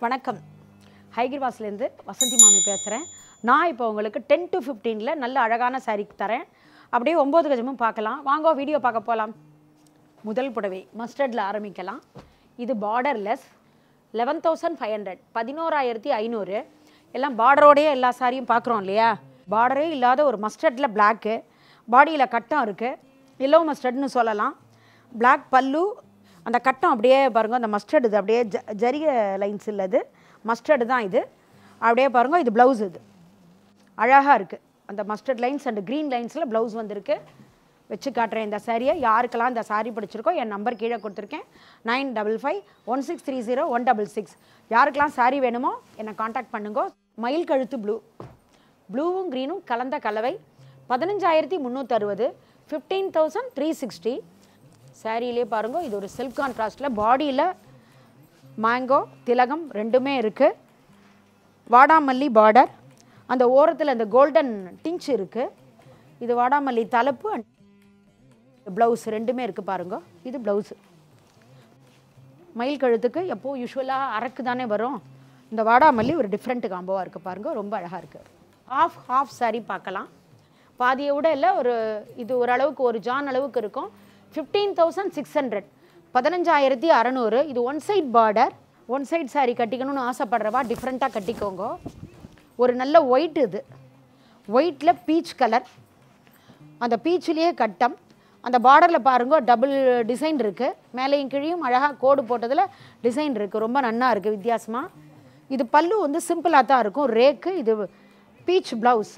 வணக்கம் ஹைகிர்வாஸ்லேருந்து வசந்தி மாமி பேசுகிறேன் நான் இப்போ உங்களுக்கு டென் டு ஃபிஃப்டீனில் நல்ல அழகான saree தரேன் அப்படியே ஒம்பது கஜமும் பார்க்கலாம் வாங்க வீடியோ பார்க்க போகலாம் முதல் புடவை மஸ்டர்டில் ஆரம்பிக்கலாம் இது borderless eleven thousand five hundred பதினோராயிரத்தி ஐநூறு எல்லாம் பார்டரோடையே எல்லா சாரியும் பார்க்குறோம் இல்லையா பார்டரே இல்லாத ஒரு மஸ்டர்டில் பிளாக்கு பாடியில் கட்டம் இருக்குது எல்லோ மஸ்டர்ட்னு சொல்லலாம் Black பல்லு அந்த கட்டம் அப்படியே பாருங்க அந்த மஸ்டர்டு இது அப்படியே ஜ ஜரிய லைன்ஸ் இல்லது மஸ்டர்டு தான் இது அப்படியே பாருங்க இது ப்ளவுஸ் இது அழகாக இருக்குது அந்த மஸ்டர்ட் லைன்ஸ் அண்ட் க்ரீன் லைன்ஸில் ப்ளவுஸ் வந்திருக்கு வச்சு காட்டுறேன் இந்த சாரியை யாருக்கெல்லாம் இந்த சாரி பிடிச்சிருக்கோ என் நம்பர் கீழே கொடுத்துருக்கேன் nine double five one six three zero one double six யாருக்கெல்லாம் சாரி வேணுமோ என்னை காண்டாக்ட் பண்ணுங்க மயில் கழுத்து ப்ளூ ப்ளூவும் க்ரீனும் கலந்த கலவை பதினஞ்சாயிரத்தி முந்நூற்றறுபது ஃபிஃப்டீன் தௌசண்ட் த்ரீ சிக்ஸ்டி சாரியிலே பாருங்க இது ஒரு சில்க் கான்ட்ராஸ்டில் பாடியில் மேங்கோ திலகம் ரெண்டுமே இருக்குது வாடாமல்லி பார்டர் அந்த ஓரத்தில் அந்த கோல்டன் டிஞ்ச் இருக்குது இது வாடாமல்லி தலைப்பு அண்ட் ப்ளவுஸ் ரெண்டுமே இருக்குது பாருங்க இது ப்ளவுஸு மயில் கழுத்துக்கு எப்போ யூஸ்வலாக அரக்கு தானே வரும் இந்த வாடாமல்லி ஒரு டிஃப்ரெண்ட் காம்போவாக இருக்குது பாருங்க ரொம்ப அழகாக இருக்குது ஹாஃப் ஹாஃப் saree பார்க்கலாம் பாதியை விட இல்லை ஒரு இது ஓரளவுக்கு ஒரு ஜான் அளவுக்கு இருக்கும் ஃபிஃப்டீன் தௌசண்ட் சிக்ஸ் ஹண்ட்ரட் பதினஞ்சாயிரத்தி அறநூறு இது one side border one side saree கட்டிக்கணும்னு ஆசைப்படுறவா டிஃப்ரெண்ட்டாக கட்டிக்கோங்க ஒரு நல்ல ஒயிட் இது ஒயிட்டில் பீச் கலர் அந்த பீச்சிலேயே கட்டம் அந்த பார்டரில் பாருங்க டபுள் டிசைன் இருக்குது மேலேயும் கீழையும் அழகாக கோடு போட்டதில் டிசைன் இருக்குது ரொம்ப நன்னா இருக்குது வித்தியாசமாக இது பல்லு வந்து சிம்பிளாக தான் இருக்கும் ரேக்கு இது பீச் ப்ளவுஸ்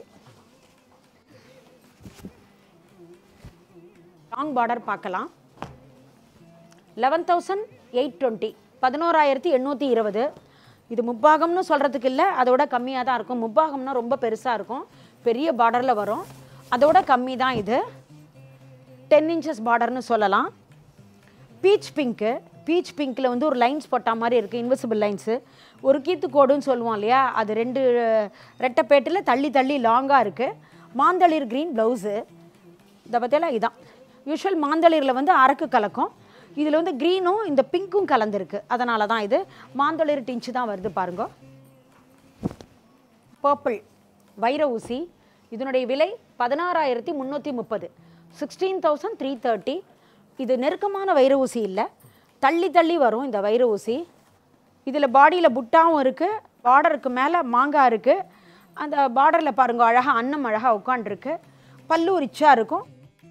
லாங் பார்டர் பார்க்கலாம் லெவன் தௌசண்ட் எயிட் டுவெண்ட்டி பதினோராயிரத்தி எண்ணூற்றி இருபது இது முப்பாகம்னு சொல்கிறதுக்கு இல்லை அதோட கம்மியாக தான் இருக்கும் முப்பாகம்னா ரொம்ப பெருசாக இருக்கும் பெரிய பார்டரில் வரும் அதோட கம்மி தான் இது டென் இன்ச்சஸ் பார்டர்னு சொல்லலாம் பீச் பிங்க்கு பீச் பிங்க்கில் வந்து ஒரு லைன்ஸ் போட்ட மாதிரி இருக்குது இன்விசிபிள் லைன்ஸு ஒரு கீத்து கோடுன்னு சொல்லுவோம் இல்லையா அது ரெண்டு ரெட்டைப்பேட்டில் தள்ளி தள்ளி லாங்காக இருக்குது மாந்தளிர் க்ரீன் ப்ளவுஸு இதை பற்றியெல்லாம் இதான் யூஷுவல் மாந்தளிரில் வந்து அரக்கு கலக்கும் இதில் வந்து க்ரீனும் இந்த பிங்க்கும் கலந்துருக்கு அதனால தான் இது மாந்தளிர் டிஞ்சு தான் வருது பாருங்க பர்பிள் வைர ஊசி இதனுடைய விலை பதினாறாயிரத்தி முந்நூற்றி முப்பது சிக்ஸ்டீன் தௌசண்ட் த்ரீ தேர்ட்டி இது நெருக்கமான வைர ஊசி இல்லை தள்ளி தள்ளி வரும் இந்த வைர ஊசி இதில் பாடியில் புட்டாவும் இருக்குது பார்டருக்கு மேலே மாங்காய் இருக்குது அந்த பார்டரில் பாருங்க அழகாக அன்னம் அழகாக உட்காண்டிருக்கு பல்லு ரிச்சாக இருக்கும்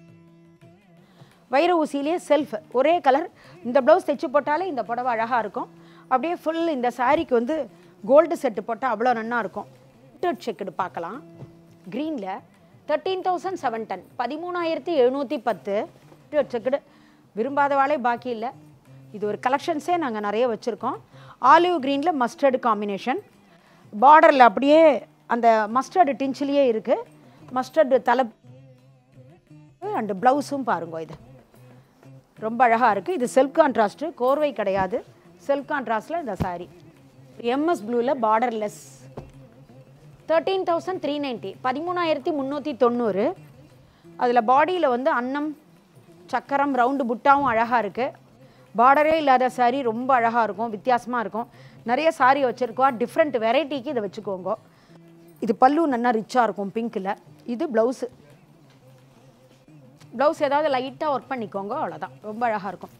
வைர ஊசியிலே செல்ஃப் ஒரே கலர் இந்த ப்ளவுஸ் தைச்சு போட்டாலே இந்த புடவை அழகாக இருக்கும் அப்படியே ஃபுல் இந்த சாரீக்கு வந்து கோல்டு செட்டு போட்டால் அவ்வளோ நன்னா இருக்கும் டர்ட் செக்குடு பார்க்கலாம் க்ரீனில் தேர்ட்டீன் தௌசண்ட் செவன் டென் பதிமூணாயிரத்தி எழுநூற்றி பத்து டர்ட் செக்குடு விரும்பாதவாளே பாக்கி இல்லை இது ஒரு கலெக்ஷன்ஸே நாங்கள் நிறைய வச்சுருக்கோம் ஆலிவ் க்ரீனில் மஸ்டர்டு காம்பினேஷன் பார்டரில் அப்படியே அந்த மஸ்டர்டு டிஞ்சிலேயே இருக்குது மஸ்டர்டு தலை அண்டு ப்ளவுஸும் பாருங்க இது ரொம்ப அழகாக இருக்குது இது செல்ஃப் கான்ட்ராஸ்ட்டு கோர்வை கிடையாது செல்ஃப் கான்ட்ராஸ்டில் இந்த சாரீ எம்எஸ் ப்ளூவில் borderless thirteen thousand three ninety பதிமூணாயிரத்தி முந்நூற்றி தொண்ணூறு அதில் பாடியில் வந்து அன்னம் சக்கரம் ரவுண்டு புட்டாவும் அழகாக இருக்குது பார்டரே இல்லாத சாரீ ரொம்ப அழகாக இருக்கும் வித்தியாசமாக இருக்கும் நிறைய சாரீ வச்சுருக்கோம் டிஃப்ரெண்ட் வெரைட்டிக்கு இதை வச்சுக்கோங்க இது பல்லு நல்லா ரிச்சாக இருக்கும் பிங்க்கில் இது ப்ளவுஸு ப்ளவுஸ் ஏதாவது லைட்டாக ஒர்க் பண்ணிக்கோங்க அவ்வளோதான் ரொம்ப அழகாக இருக்கும்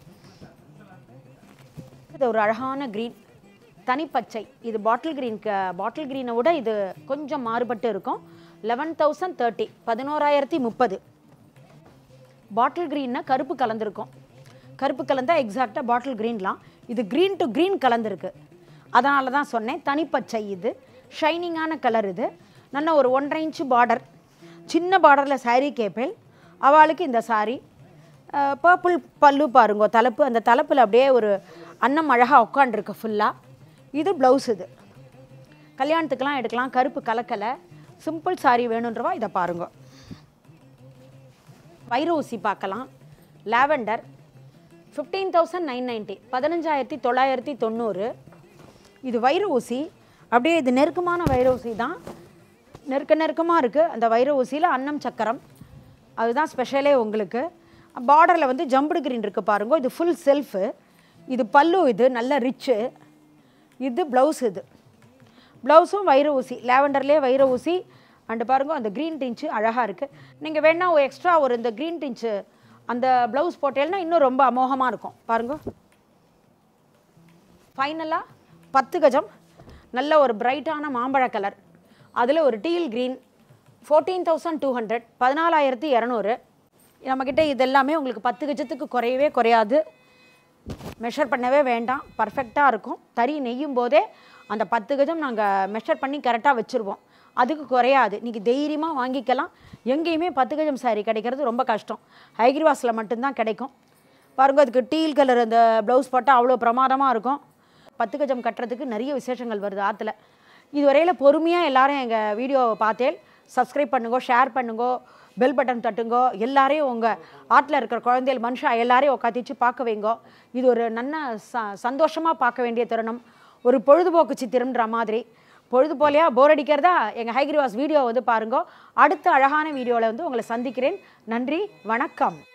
இது ஒரு அழகான க்ரீன் தனிப்பச்சை இது பாட்டில் க்ரீனுக்கு பாட்டில் க்ரீனை விட இது கொஞ்சம் மாறுபட்டு இருக்கும் லெவன் தௌசண்ட் தேர்ட்டி பதினோராயிரத்தி முப்பது பாட்டில் க்ரீன்னா கருப்பு கலந்துருக்கும் கருப்பு கலந்தா எக்ஸாக்டாக பாட்டில் க்ரீன்லாம் இது க்ரீன் டு க்ரீன் கலந்துருக்கு அதனால தான் சொன்னேன் தனிப்பச்சை இது ஷைனிங்கான கலர் இது நல்ல ஒரு ஒன்றரை இன்ச்சு பார்டர் சின்ன பார்டரில் saree கேப்பேன் அவளுக்கு இந்த saree பர்பிள் பல்லு பாருங்க தலைப்பு அந்த தலைப்பில் அப்படியே ஒரு அன்னம் அழகாக உட்காண்டிருக்கு ஃபுல்லாக இது ப்ளவுஸ் இது கல்யாணத்துக்கெலாம் எடுக்கலாம் கருப்பு கலக்கலை சிம்பிள் saree வேணுன்றவா இதை பாருங்க வைர ஊசி பார்க்கலாம் lavender fifteen thousand nine ninety பதினஞ்சாயிரத்தி தொள்ளாயிரத்தி தொண்ணூறு இது வைர ஊசி அப்படியே இது நெருக்கமான வைர ஊசி தான் நெருக்க நெருக்கமாக இருக்குது அந்த வைர ஊசியில் அன்னம் சக்கரம் அதுதான் ஸ்பெஷலே உங்களுக்கு பார்டரில் வந்து ஜம்புடு கிரீன் இருக்குது பாருங்க இது ஃபுல் செல்ஃபு இது பல்லு இது நல்ல ரிச்சு இது ப்ளவுஸ் இது ப்ளவுஸும் வைர ஊசி லேவண்டர்லேயே வைர ஊசி அண்டு பாருங்க அந்த க்ரீன் டிஞ்சு அழகாக இருக்குது நீங்கள் வேணால் ஒரு எக்ஸ்ட்ரா ஒரு இந்த க்ரீன் டிஞ்சு அந்த ப்ளவுஸ் போட்டேன்னா இன்னும் ரொம்ப அமோகமாக இருக்கும் பாருங்க ஃபைனலாக பத்து கஜம் நல்ல ஒரு பிரைட்டான மாம்பழ கலர் அதில் ஒரு teal green fourteen thousand two hundred பதினாலாயிரத்தி இரநூறு நம்மக்கிட்ட இது எல்லாமே உங்களுக்கு பத்து கஜத்துக்கு குறையவே குறையாது மெஷர் பண்ணவே வேண்டாம் பர்ஃபெக்டாக இருக்கும் தறி நெய்யும் போதே அந்த பத்து கஜம் நாங்கள் மெஷர் பண்ணி கரெக்டாக வச்சுருவோம் அதுக்கு குறையாது நீங்கள் தைரியமாக வாங்கிக்கலாம் எங்கேயுமே பத்து கஜம் saree கிடைக்கிறது ரொம்ப கஷ்டம் ஹைகிரிவாஸில் மட்டும்தான் கிடைக்கும் பாருங்க அதுக்கு டீல் கலர் அந்த ப்ளவுஸ் போட்டால் அவ்வளோ பிரமாதமாக இருக்கும் பத்து கஜம் கட்டுறதுக்கு நிறைய விசேஷங்கள் வருது ஆற்றுல இதுவரையில் பொறுமையாக எல்லாரும் எங்கள் வீடியோவை பார்த்தேன் சப்ஸ்கிரைப் பண்ணுங்க ஷேர் பண்ணுங்க பெல் பட்டன் தட்டுங்கோ எல்லாரையும் உங்கள் ஆட்டில் இருக்கிற குழந்தைகள் மனுஷன் எல்லாரையும் உட்காத்திச்சு பார்க்க வைங்கோ இது ஒரு நல்ல ச சந்தோஷமாக பார்க்க வேண்டிய தருணம் ஒரு பொழுதுபோக்கு சித்திரம்ன்ற மாதிரி பொழுது போலையா போர் அடிக்கிறதா எங்கள் ஹைகிரிவாஸ் வீடியோ வந்து பாருங்க அடுத்த அழகான வீடியோவில் வந்து உங்களை சந்திக்கிறேன் நன்றி வணக்கம்